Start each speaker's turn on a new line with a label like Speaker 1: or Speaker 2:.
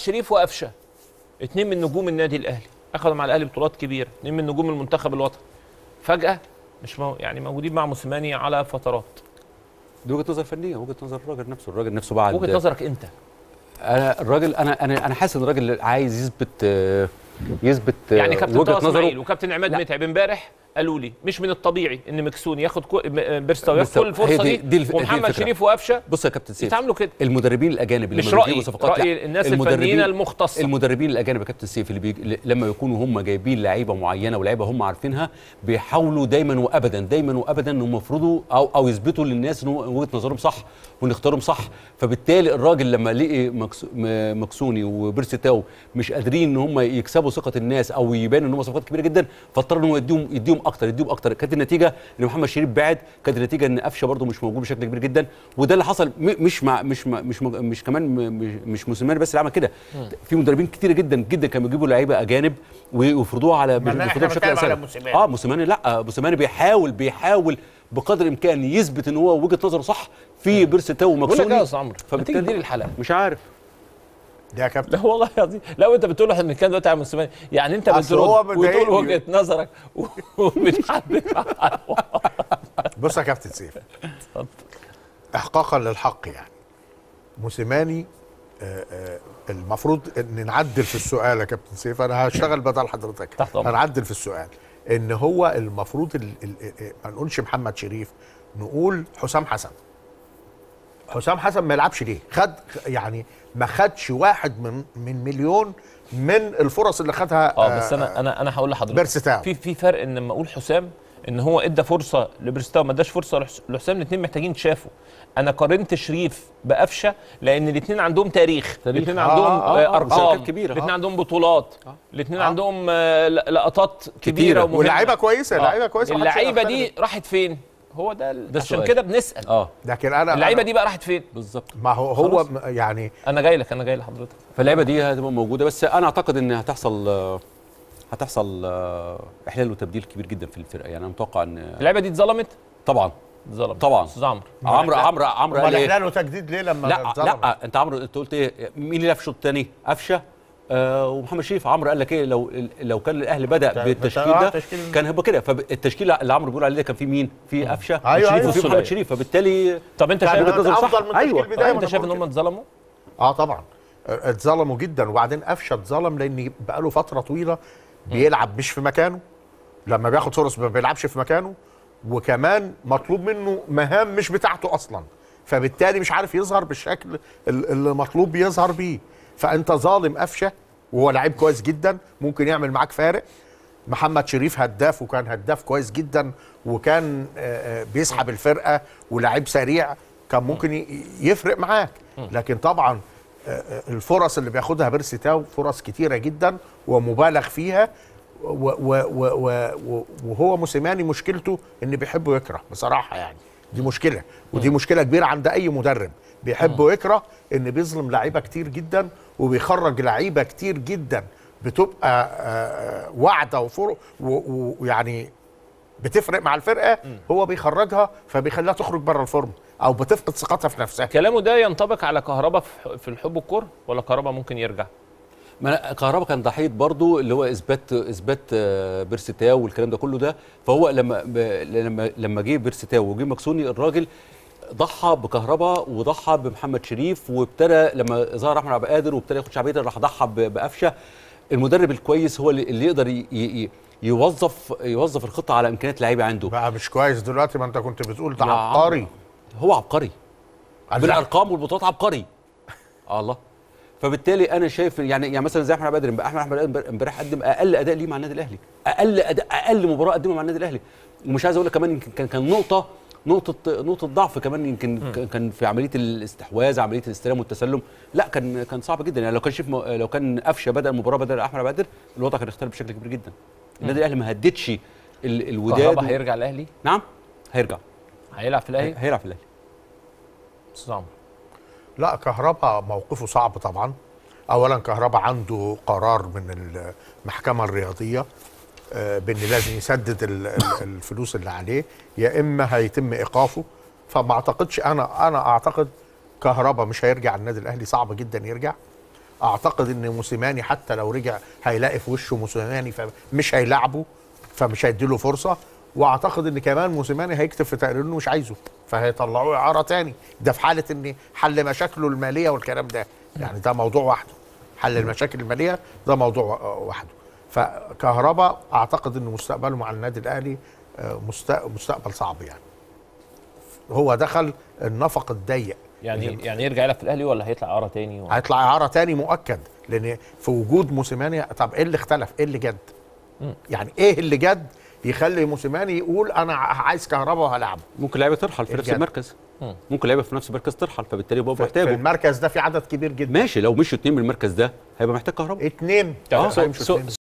Speaker 1: شريف وقفشه اتنين من نجوم النادي الاهلي اخذوا مع الاهلي بطولات كبيره اتنين من نجوم المنتخب الوطني فجاه مش مو يعني موجودين مع موسيماني على فترات
Speaker 2: دي وجهه نظر فنيه وجهه نظر الراجل نفسه الراجل نفسه بعد
Speaker 1: وجهه نظرك انت
Speaker 2: انا الراجل انا انا انا حاسس ان الراجل عايز يثبت آه، يثبت آه،
Speaker 1: يعني كابتن
Speaker 2: وجهه
Speaker 1: طه اسماعيل
Speaker 2: نظره
Speaker 1: وكابتن عماد
Speaker 2: لا.
Speaker 1: متعب امبارح قالوا لي مش من الطبيعي ان مكسون ياخد كو... م- بيرستو
Speaker 2: بس
Speaker 1: ياخد كل الفرصه
Speaker 2: هي
Speaker 1: دي,
Speaker 2: دي- دي الف- دي
Speaker 1: ومحمد
Speaker 2: الفكرة.
Speaker 1: شريف وقفشه
Speaker 2: بص يا كابتن سيف
Speaker 1: يتعاملوا كده
Speaker 2: المدربين الاجانب اللي
Speaker 1: مش
Speaker 2: لما
Speaker 1: رايي
Speaker 2: بيجيبوا صفقات
Speaker 1: راي
Speaker 2: لا،
Speaker 1: الناس
Speaker 2: المدربين-
Speaker 1: الفنيين المختصه
Speaker 2: المدربين الاجانب يا كابتن سيف اللي بيج... لما يكونوا هم جايبين لعيبه معينه ولعيبه هم عارفينها بيحاولوا دايما وابدا دايما وابدا انهم يفرضوا او او يثبتوا للناس ان هو وجهه نظرهم صح وان اختيارهم صح فبالتالي الراجل لما لقي مكس... م- مكسوني وبيرسي تاو مش قادرين ان هم يكسبوا ثقه الناس او يبانوا ان هم صفقات كبيره جدا فاضطر ان هو يديهم يديهم اكتر يديهم اكتر كانت النتيجه ان محمد شريف بعد كانت النتيجه ان قفشه برده مش موجود بشكل كبير جدا وده اللي حصل م- مش مع مش مع مش مج- مش كمان م- مش, مش موسيماني بس اللي عمل كده في مدربين كتير جدا جدا كانوا بيجيبوا لعيبه اجانب ويفرضوها على
Speaker 3: ما لا،
Speaker 2: بيفرضوها
Speaker 3: إحنا
Speaker 2: بشكل
Speaker 3: بنتكلم على
Speaker 2: اساسي
Speaker 3: موسيماني.
Speaker 2: اه موسيماني لا موسيماني بيحاول بيحاول بقدر الامكان يثبت ان هو وجهه نظره صح في بيرسي تاو
Speaker 1: بقول لك ايه يا
Speaker 2: ومكسوني
Speaker 1: استاذ عمرو ما تيجي تدير الحلقه
Speaker 2: مش عارف
Speaker 3: ده يا كابتن
Speaker 1: لا والله العظيم لا وانت بتقول احنا بنتكلم دلوقتي على موسيماني يعني انت
Speaker 3: أصل
Speaker 1: بترد
Speaker 3: هو
Speaker 1: وتقول
Speaker 3: مضايقني.
Speaker 1: وجهه نظرك وبتحبك
Speaker 3: بص يا كابتن سيف احقاقا للحق يعني موسيماني آه، آه، المفروض ان نعدل في السؤال يا كابتن سيف انا هشتغل بدل حضرتك
Speaker 1: تحت أمرك.
Speaker 3: هنعدل في السؤال ان هو المفروض ال- ال- ال- ما نقولش محمد شريف نقول حسام حسن حسام حسن ما يلعبش ليه خد يعني ما خدش واحد من من مليون من الفرص اللي خدها
Speaker 1: اه بس انا انا انا هقول لحضرتك
Speaker 3: بيرستاو.
Speaker 1: في في فرق ان لما اقول حسام ان هو ادى فرصه لبرستاو ما اداش فرصه لحس- لحسام الاثنين محتاجين يتشافوا انا قارنت شريف بقفشه لان الاثنين عندهم تاريخ الاثنين
Speaker 3: آه،
Speaker 1: عندهم
Speaker 3: آه،
Speaker 1: آه
Speaker 3: آه،
Speaker 1: ارقام
Speaker 2: شركات كبيرة.
Speaker 1: الاثنين
Speaker 2: آه.
Speaker 1: عندهم بطولات الاثنين عندهم آه، ل- لقطات كبيره
Speaker 2: كتيرة.
Speaker 1: ومهمه
Speaker 3: ولاعيبه كويسه
Speaker 1: آه.
Speaker 3: لعيبه كويسه محدش
Speaker 1: اللعيبه
Speaker 3: يختلف.
Speaker 1: دي راحت فين هو ده, ده عشان
Speaker 2: السؤال.
Speaker 1: كده بنسال
Speaker 2: اه
Speaker 3: لكن انا
Speaker 1: اللعيبه
Speaker 3: أنا-
Speaker 1: دي بقى راحت فين
Speaker 2: بالظبط
Speaker 3: ما هو هو
Speaker 1: خلاص.
Speaker 3: م- يعني
Speaker 1: انا جاي لك انا جاي لحضرتك
Speaker 2: فاللعيبه دي هتبقى موجوده بس انا اعتقد ان هتحصل آه، هتحصل آه، احلال وتبديل كبير جدا في الفرقه يعني انا متوقع ان
Speaker 1: اللعيبه دي اتظلمت
Speaker 2: طبعا
Speaker 1: اتظلمت
Speaker 2: طبعا.
Speaker 1: استاذ عمرو
Speaker 2: عمرو عمرو عمرو قال
Speaker 3: امال
Speaker 2: ايه
Speaker 3: احلال وتجديد ليه لما
Speaker 2: لا
Speaker 3: اتظلم؟
Speaker 2: لا انت عمرو انت قلت ايه مين اللي لعب الشوط الثاني قفشه آه ومحمد شريف عمرو قال لك ايه لو لو كان الاهلي بدا
Speaker 3: بتاع-
Speaker 2: بالتشكيل
Speaker 3: آه،
Speaker 2: ده
Speaker 3: تشكيل-
Speaker 2: كان هيبقى كده فالتشكيل اللي عمرو بيقول عليه ده كان فيه مين؟ في قفشه
Speaker 3: أيوة،
Speaker 2: وشريف
Speaker 3: أيوة.
Speaker 2: وفي محمد
Speaker 1: السولية.
Speaker 2: شريف فبالتالي
Speaker 1: طب انت
Speaker 3: كان
Speaker 1: شايف
Speaker 2: وجهة نظر صح.
Speaker 3: افضل من
Speaker 2: أيوة.
Speaker 3: تشكيل بدايه
Speaker 1: انت شايف ان هم اتظلموا
Speaker 3: اه طبعا آه، اتظلموا جدا وبعدين قفشه اتظلم لان بقاله فتره طويله بيلعب مش في مكانه لما بياخد فرص ما بيلعبش في مكانه وكمان مطلوب منه مهام مش بتاعته اصلا فبالتالي مش عارف يظهر بالشكل ال- اللي مطلوب يظهر بيه فانت ظالم قفشه وهو لعيب كويس جدا ممكن يعمل معاك فارق محمد شريف هداف وكان هداف كويس جدا وكان آه، آه، بيسحب الفرقه ولاعيب سريع كان ممكن ي- يفرق معاك لكن طبعا آه، آه، الفرص اللي بياخدها بيرسي تاو فرص كتيره جدا ومبالغ فيها و و و و و وهو موسيماني مشكلته ان بيحب ويكره بصراحه يعني دي مشكله ودي مشكله كبيره عند اي مدرب بيحب ويكره ان بيظلم لعيبه كتير جدا وبيخرج لعيبه كتير جدا بتبقى آه، آه، واعده وفرق و- و- ويعني بتفرق مع الفرقه هو بيخرجها فبيخليها تخرج بره الفورم او بتفقد ثقتها في نفسها
Speaker 1: كلامه ده ينطبق على كهربا في- في الحب الكوره ولا كهربا ممكن يرجع
Speaker 2: ما كهربا كان ضحيه برضو اللي هو اثبات اثبات آه، بيرستاو والكلام ده كله ده فهو لما ب- لما لما جه بيرستاو وجه مكسوني الراجل ضحى بكهربا وضحى بمحمد شريف وابتدى لما ظهر احمد عبد القادر وابتدى ياخد شعبيه راح ضحى ب- بقفشه المدرب الكويس هو اللي اللي يقدر ي- ي- يوظف يوظف الخطه على امكانيات لعيبه عنده
Speaker 3: بقى مش كويس دلوقتي ما انت كنت بتقول ده
Speaker 2: يا
Speaker 3: عبقري
Speaker 2: عمرو، هو عبقري
Speaker 3: عايز-
Speaker 2: بالارقام والبطولات عبقري آه الله فبالتالي انا شايف يعني يعني مثلا زي احمد عبد القادر احمد احمد عبد امبارح قدم اقل اداء ليه مع النادي الاهلي اقل اداء اقل مباراه قدمها مع النادي الاهلي ومش عايز اقول لك كمان يمكن كان كان نقطه نقطة نقطة ضعف كمان يمكن ك- كان في عملية الاستحواذ عملية الاستلام والتسلم لا كان كان صعب جدا يعني لو كان شيف لو كان قفشه بدأ المباراة بدل احمد عبد القادر الوضع كان اختلف بشكل كبير جدا النادي الاهلي ما هددش ال- الوداد
Speaker 1: كهربا
Speaker 2: و-
Speaker 1: هيرجع الاهلي
Speaker 2: نعم هيرجع
Speaker 1: هيلعب في الاهلي
Speaker 2: هيلعب في الاهلي
Speaker 1: استاذ عمرو
Speaker 3: لا كهربا موقفه صعب طبعا اولا كهربا عنده قرار من المحكمه الرياضيه آه، بان لازم يسدد ال- ال- الفلوس اللي عليه يا اما هيتم ايقافه فما اعتقدش انا انا اعتقد كهربا مش هيرجع النادي الاهلي صعب جدا يرجع اعتقد ان موسيماني حتى لو رجع هيلاقي في وشه موسيماني فمش هيلعبه فمش هيديله فرصه واعتقد ان كمان موسيماني هيكتب في تقريره انه مش عايزه فهيطلعوه اعاره تاني ده في حاله ان حل مشاكله الماليه والكلام ده يعني ده موضوع وحده حل المشاكل الماليه ده موضوع آه، وحده فكهرباء اعتقد ان مستقبله مع النادي الاهلي آه، مست- مستقبل صعب يعني هو دخل النفق الضيق
Speaker 1: يعني يعني يرجع يلعب في الاهلي ولا هيطلع اعاره تاني و...
Speaker 3: هيطلع اعاره تاني مؤكد لان في وجود موسيماني طب ايه اللي اختلف؟ ايه اللي جد؟ يعني ايه اللي جد يخلي موسيماني يقول انا ع- عايز كهرباء وهلعبه
Speaker 2: ممكن لعيبه ترحل في نفس
Speaker 3: الجد.
Speaker 2: المركز ممكن لعيبه في نفس المركز ترحل فبالتالي بابا
Speaker 3: في, في
Speaker 2: محتاجه
Speaker 3: المركز ده في عدد كبير جدا
Speaker 2: ماشي لو مشوا اتنين من المركز ده هيبقى محتاج كهرباء
Speaker 3: اتنين
Speaker 1: طب
Speaker 3: آه،
Speaker 1: سو-
Speaker 3: هيمشوا
Speaker 1: سو-
Speaker 3: اتنين.